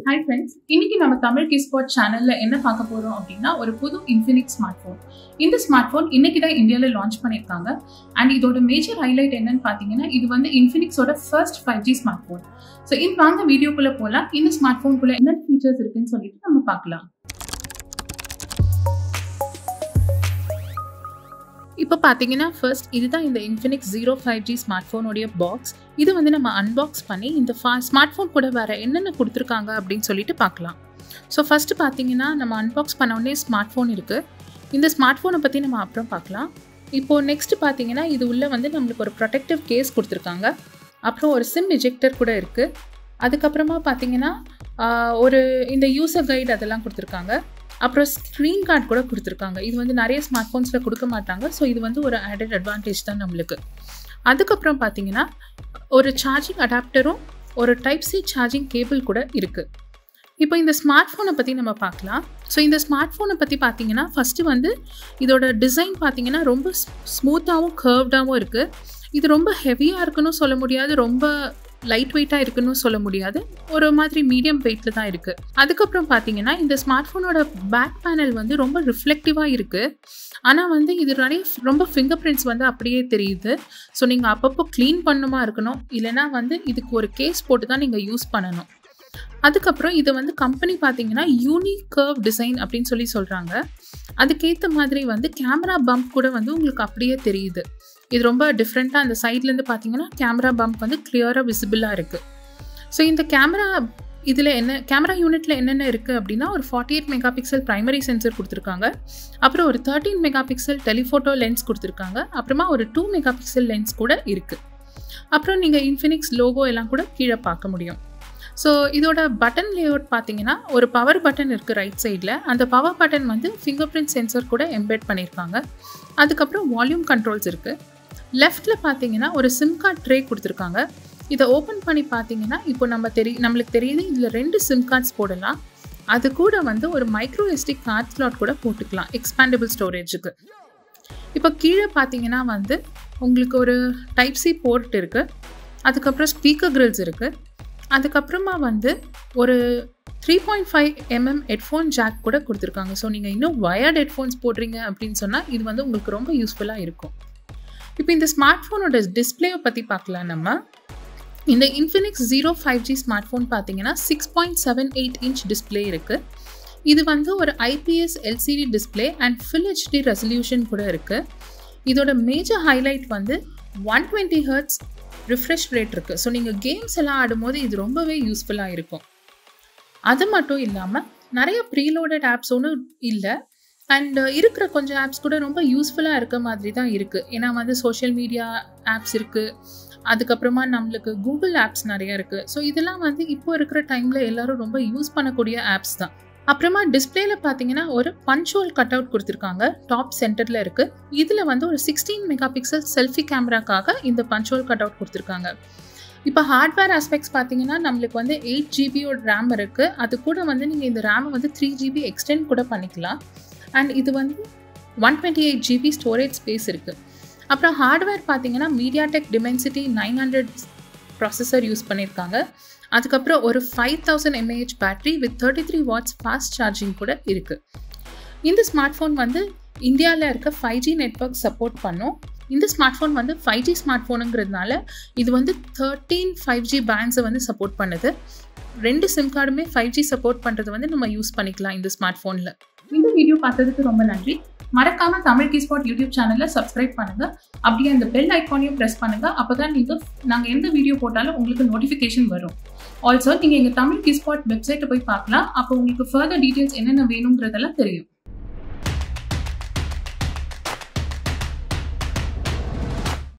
hi friends இன்னைக்கு நம்ம Tamil Gizbot சேனல்ல என்ன பார்க்க போறோம் அப்படின்னா ஒரு புது இன்ஃபினிக்ஸ் ஸ்மார்ட் ஃபோன் இந்த ஸ்மார்ட் ஃபோன் இன்னைக்கு தான் இந்தியாவில் லான்ச் பண்ணியிருக்காங்க அண்ட் இதோட மேஜர் ஹைலைட் என்னன்னு பார்த்தீங்கன்னா இது வந்து இன்ஃபினிக்ஸோட first five G smart phone so இது வாங்க வீடியோக்குள்ள போகலாம் இந்த ஸ்மார்ட் ஃபோனுக்குள்ள என்ன ஃபீச்சர்ஸ் இருக்குன்னு சொல்லிட்டு நம்ம பார்க்கலாம் இப்போ பார்த்தீங்கன்னா ஃபர்ஸ்ட் இதுதான் இந்த Infinix zero five G smart ஃபோனுடைய பாக்ஸ் இது வந்து நம்ம அன்பாக்ஸ் பண்ணி இந்த ஃபா ஸ்மார்ட் ஃபோன் கூட வேறு என்னென்ன கொடுத்துருக்காங்க அப்படின்னு சொல்லிட்டு பார்க்கலாம் ஸோ ஃபஸ்ட்டு பார்த்தீங்கன்னா நம்ம அன்பாக்ஸ் பண்ண உடனே ஸ்மார்ட் ஃபோன் இருக்குது இந்த ஸ்மார்ட் ஃபோனை பற்றி நம்ம அப்புறம் பார்க்கலாம் இப்போது நெக்ஸ்ட் பார்த்தீங்கன்னா இது உள்ளே வந்து நம்மளுக்கு ஒரு ப்ரொடெக்டிவ் கேஸ் கொடுத்துருக்காங்க அப்புறம் ஒரு சிம் எஜெக்டர் கூட இருக்குது அதுக்கப்புறமா பார்த்தீங்கன்னா ஒரு இந்த யூசர் கைடு அதெல்லாம் கொடுத்துருக்காங்க அப்புறம் ஸ்க்ரீன் கார்டு கூட கொடுத்துருக்காங்க இது வந்து நிறைய ஸ்மார்ட் ஃபோன்ஸில் கொடுக்க மாட்டாங்க ஸோ இது வந்து ஒரு ஆடட் அட்வான்டேஜ் தான் நம்மளுக்கு அதுக்கப்புறம் பார்த்தீங்கன்னா ஒரு சார்ஜிங் அடாப்டரும் ஒரு டைப் சி சார்ஜிங் கேபிள் கூட இருக்குது இப்போ இந்த ஸ்மார்ட் ஃபோனை பற்றி நம்ம பார்க்கலாம் ஸோ இந்த ஸ்மார்ட் ஃபோனை பற்றி பார்த்தீங்கன்னா ஃபஸ்ட்டு வந்து இதோட டிசைன் பார்த்தீங்கன்னா ரொம்ப ஸ்மூத்தாகவும் கர்வ்டாகவும் இருக்குது இது ரொம்ப ஹெவியாக இருக்குன்னு சொல்ல முடியாது ரொம்ப லைட் வெயிட்டாக இருக்குன்னு சொல்ல முடியாது ஒரு மாதிரி மீடியம் வெயிட்டில் தான் இருக்குது அதுக்கப்புறம் பார்த்தீங்கன்னா இந்த ஸ்மார்ட் ஃபோனோட பேக் பேனல் வந்து ரொம்ப ரிஃப்ளெக்டிவாக இருக்குது ஆனால் வந்து இது நிறைய ரொம்ப ஃபிங்கர் பிரிண்ட்ஸ் வந்து அப்படியே தெரியுது ஸோ நீங்கள் அப்பப்போ க்ளீன் பண்ணுமா இருக்கணும் இல்லைனா வந்து இதுக்கு ஒரு கேஸ் போட்டு தான் நீங்கள் யூஸ் பண்ணணும் அதுக்கப்புறம் இது வந்து கம்பெனி பார்த்தீங்கன்னா யூனிக் கர்வ் டிசைன் அப்படின்னு சொல்லி சொல்கிறாங்க அதுக்கேற்ற மாதிரி வந்து கேமரா பம்ப் கூட வந்து உங்களுக்கு அப்படியே தெரியுது இது ரொம்ப டிஃப்ரெண்ட்டாக அந்த சைட்லேருந்து பார்த்தீங்கன்னா கேமரா பம்ப் வந்து கிளியராக விசிபிளாக இருக்குது ஸோ இந்த கேமரா இதில் என்ன கேமரா யூனிட்டில் என்னென்ன இருக்குது அப்படின்னா ஒரு forty eight mega pixel primary sensor கொடுத்துருக்காங்க அப்புறம் ஒரு thirteen mega pixel telephoto lens கொடுத்துருக்காங்க அப்புறமா ஒரு டூ மெகா பிக்சல் லென்ஸ் கூட இருக்குது அப்புறம் நீங்கள் இன்ஃபினிக்ஸ் லோகோ எல்லாம் கூட கீழே பார்க்க முடியும் ஸோ இதோட பட்டன் லேஅவுட் பார்த்தீங்கன்னா ஒரு பவர் பட்டன் இருக்குது ரைட் சைடில் அந்த பவர் பட்டன் வந்து ஃபிங்கர் பிரிண்ட் சென்சர் கூட எம்பெட் பண்ணியிருக்காங்க அதுக்கப்புறம் வால்யூம் கண்ட்ரோல்ஸ் இருக்குது லெஃப்டில் பார்த்தீங்கன்னா ஒரு சிம் கார்டு ட்ரே கொடுத்துருக்காங்க இதை ஓப்பன் பண்ணி பார்த்தீங்கன்னா இப்போ நம்ம தெரி நம்மளுக்கு தெரியுது இதில் ரெண்டு சிம் கார்ட்ஸ் போடலாம் அது கூட வந்து ஒரு மைக்ரோ எஸ்டிக் கார்ட் ஸ்லாட் கூட போட்டுக்கலாம் எக்ஸ்பேண்டபிள் ஸ்டோரேஜுக்கு இப்போ கீழே பார்த்தீங்கன்னா வந்து உங்களுக்கு ஒரு டைப் சி போர்ட் இருக்குது அதுக்கப்புறம் ஸ்பீக்கர் கிரில்ஸ் இருக்குது அதுக்கப்புறமா வந்து ஒரு three point five mm headphone jack கூட கொடுத்துருக்காங்க ஸோ நீங்கள் இன்னும் வயர்ட் ஹெட்ஃபோன்ஸ் போடுறீங்க அப்படின்னு சொன்னால் இது வந்து உங்களுக்கு ரொம்ப யூஸ்ஃபுல்லாக இருக்கும் இப்போ இந்த ஸ்மார்ட் ஃபோனோட டிஸ்பிளேவை பற்றி பார்க்கலாம் நம்ம இந்த Infinix zero five G smart phone பார்த்தீங்கன்னா six point seven eight inch display இருக்குது இது வந்து ஒரு IPS LCD display and full HD resolution கூட இருக்குது இதோட மேஜர் ஹைலைட் வந்து one twenty hertz refresh rate இருக்குது ஸோ நீங்கள் கேம்ஸ் எல்லாம் ஆடும்போது இது ரொம்பவே யூஸ்ஃபுல்லாக இருக்கும் அது மட்டும் இல்லாமல் நிறைய ப்ரீலோடட் ஆப்ஸ் ஒன்றும் இல்லை அண்ட் இருக்கிற கொஞ்சம் ஆப்ஸ் கூட ரொம்ப யூஸ்ஃபுல்லாக இருக்க மாதிரி தான் இருக்குது ஏன்னா வந்து சோஷியல் மீடியா ஆப்ஸ் இருக்குது அதுக்கப்புறமா நம்மளுக்கு கூகுள் ஆப்ஸ் நிறைய இருக்குது ஸோ இதெல்லாம் வந்து இப்போ இருக்கிற டைமில் எல்லோரும் ரொம்ப யூஸ் பண்ணக்கூடிய ஆப்ஸ் தான் அப்புறமா டிஸ்பிளேல பார்த்தீங்கன்னா ஒரு பஞ்சுவல் கட் அவுட் கொடுத்துருக்காங்க டாப் சென்டரில் இருக்குது இதில் வந்து ஒரு சிக்ஸ்டீன் மெகா பிக்சல் செல்ஃபி கேமராக்காக இந்த பஞ்சுவல் கட் அவுட் கொடுத்துருக்காங்க இப்போ ஹார்ட்வேர் ஆஸ்பெக்ட்ஸ் பார்த்தீங்கன்னா நம்மளுக்கு வந்து எயிட் ஜிபியோட ரேம் இருக்குது அது கூட வந்து நீங்கள் இந்த ரேமை வந்து த்ரீ ஜிபி எக்ஸ்டெண்ட் கூட பண்ணிக்கலாம் அண்ட் இது வந்து one twenty eight GB storage space இருக்குது அப்புறம் ஹார்ட்வேர் பார்த்தீங்கன்னா MediaTek Dimensity nine hundred processor use பண்ணியிருக்காங்க அதுக்கப்புறம் ஒரு five thousand mAh battery with thirty three watts fast charging கூட இருக்குது இந்த ஸ்மார்ட் ஃபோன் வந்து இந்தியாவில் இருக்க ஃபைவ் ஜி நெட்ஒர்க் சப்போர்ட் பண்ணும் இந்த ஸ்மார்ட் ஃபோன் வந்து ஃபைவ் ஜி ஸ்மார்ட் ஃபோனுங்கிறதுனால இது வந்து தேர்ட்டீன் ஃபைவ் ஜி பேண்ட்ஸை வந்து சப்போர்ட் பண்ணுது ரெண்டு சிம் கார்டுமே ஃபைவ் ஜி சப்போர்ட் பண்ணுறது வந்து நம்ம யூஸ் பண்ணிக்கலாம் இந்த ஸ்மார்ட் ஃபோனில் இந்த வீடியோ பார்த்ததுக்கு ரொம்ப நன்றி மறக்காம தமிழ் கிஸ்பாட் யூடியூப் சேனல்ல சப்ஸ்கிரைப் பண்ணுங்க அப்படியே அந்த பெல் ஐக்கானையும் ப்ரெஸ் பண்ணுங்க அப்பதான் நீங்க நாங்க எந்த வீடியோ போட்டாலும் உங்களுக்கு நோட்டிபிகேஷன் வரும் ஆல்சோ நீங்க எங்க தமிழ் கிஸ்பாட் வெப்சைட்டை போய் பார்க்கலாம் அப்போ உங்களுக்கு ஃபர்தர் டீடைல்ஸ் என்னென்ன வேணுங்கிறதெல்லாம் தெரியும்